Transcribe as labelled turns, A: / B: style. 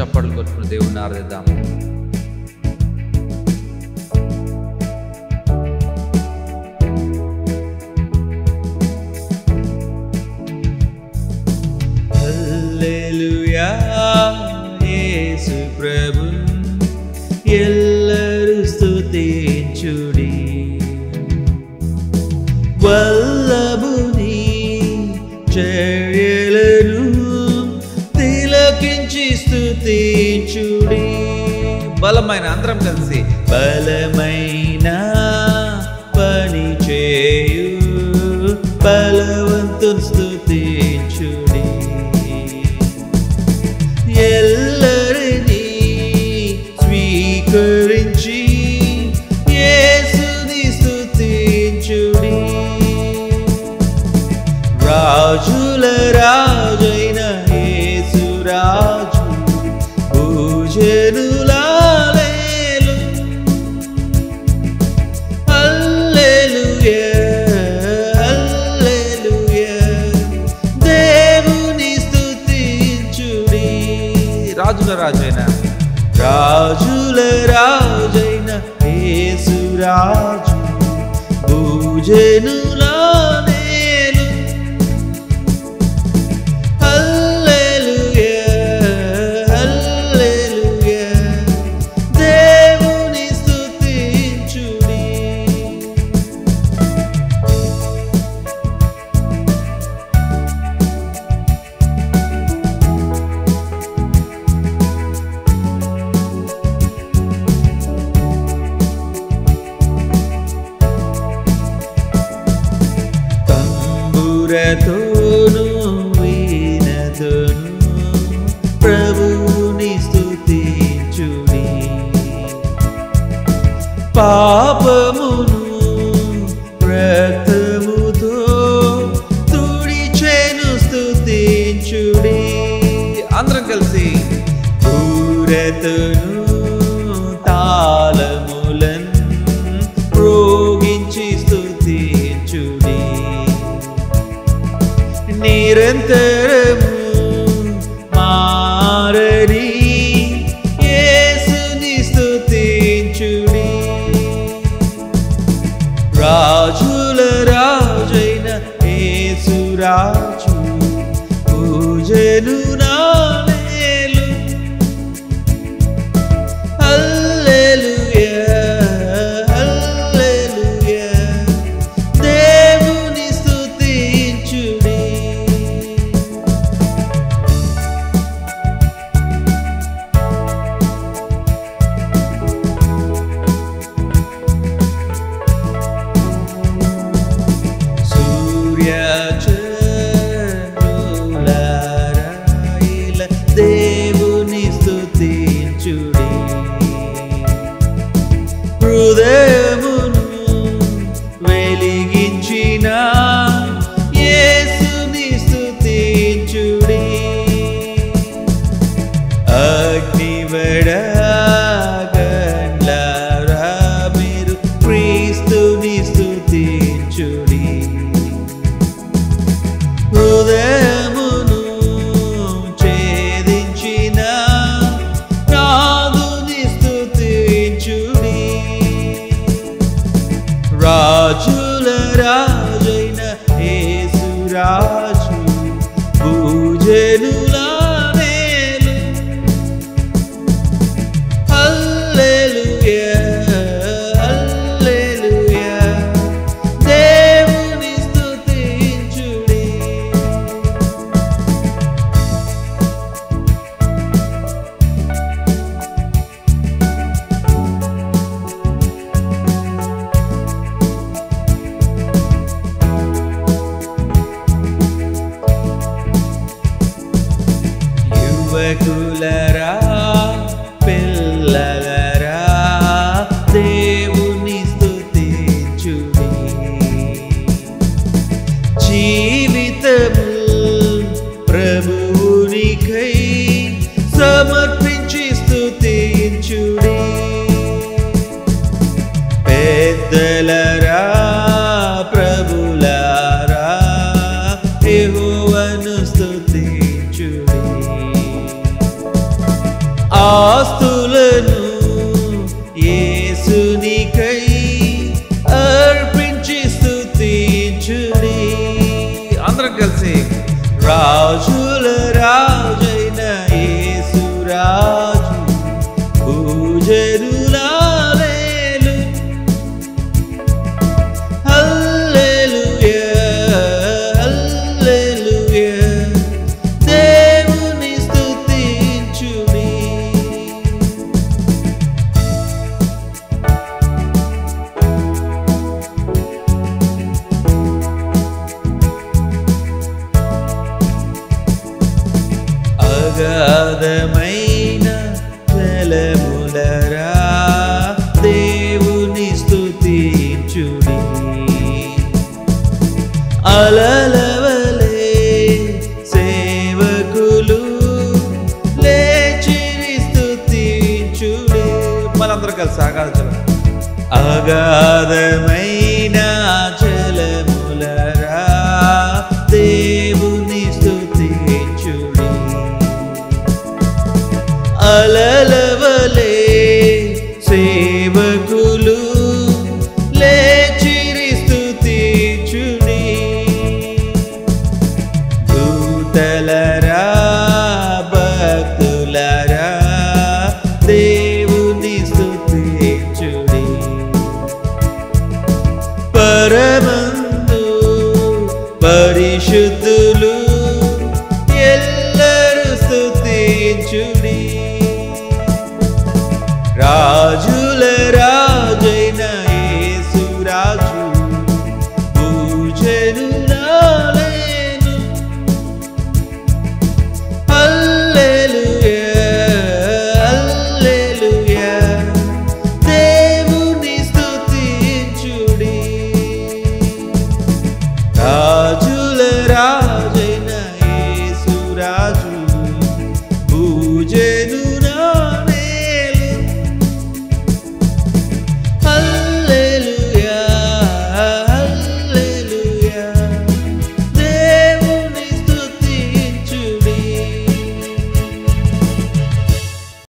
A: చప్పట్లు కొట్టుకుని దేవుణ్ణి ఆరాధిద్దాం హల్లెలూయా యేసు ప్రభు ఎల్లరూ స్తుతించుడి వల్లభుని చర్యలను తిలకించి స్తుతించుడి బలమైన అందరం కలిసి బలమైన పని చేయు బలవంతుని స్తుతించుడి ఎల్లరినీ స్వీకరించి యేసుని స్తుతించుడి రాజుల రాజైన యేసు రాజు భూజనులాలేలు హల్లెలూయా హల్లెలూయా దేవుని స్తుతించుడి రాజుల రాజైన రాజుల రాజైన యేసు రాజు భూజనులానేలు హల్లెలూయా హల్లెలూయా దేవుని స్తుతించుడి తంబురతోను వీణతోను ప్రభువుని స్తుతించుడి పాపమును రక్తముతో తుడిచెను స్తుతించుడి అందరం కలిసి పూరతను తాళములన్ రోగించి స్తుతించుడి నిరంతరము మారని యేసుని స్తుతించుడి రాజుల రాజైన యేసు రాజు పూజను నాలేలు హల్లెలూయా హల్లెలూయా దేవుని స్తుతించుడి సూర్య చంద్రులారాయిల దేవుని స్తుతించుడి హృదయమును వెలిగించిన యేసుని స్తుతించుడి అగ్నివడగండ్లారా మీరు క్రీస్తుని స్తుతించుడి హృదయమును ఛేదించిన నాదుని స్తుతించుడి రాజుల రాజైన యేసు రాజు పూజనులా నేలు హల్లెలూయా హల్లెలూయా దేవుని స్తుతించుడి యువకులరా పిల్లలరా దేవుని స్తుతించుడి జీవితము ప్రభువునికై సమర్పించి స్తుతించుడి పెద్దలరా ప్రభులారా యెహోవాను స్తుతించుడి అందరం కలిసి రాజుల రాజైన యేసురాజు పూజరులాలేలు హల్లెలూయా హల్లెలూయా దేవుని స్తుతించుడి అగాధమైన జలములరా దేవుని స్తుతించుడి అలలవలే సేవకులు లేచిరి స్తుతించుడి మనందరం కలిసి అగాధ అగాధమైన జలములరా దేవుని స్తుతించుడి అలలవలే సేవకులు లేచిరి స్తుతించుడి దూతలరా భక్తులరా దేవుని స్తుతించుడి పరమందు పరిశుద్ధ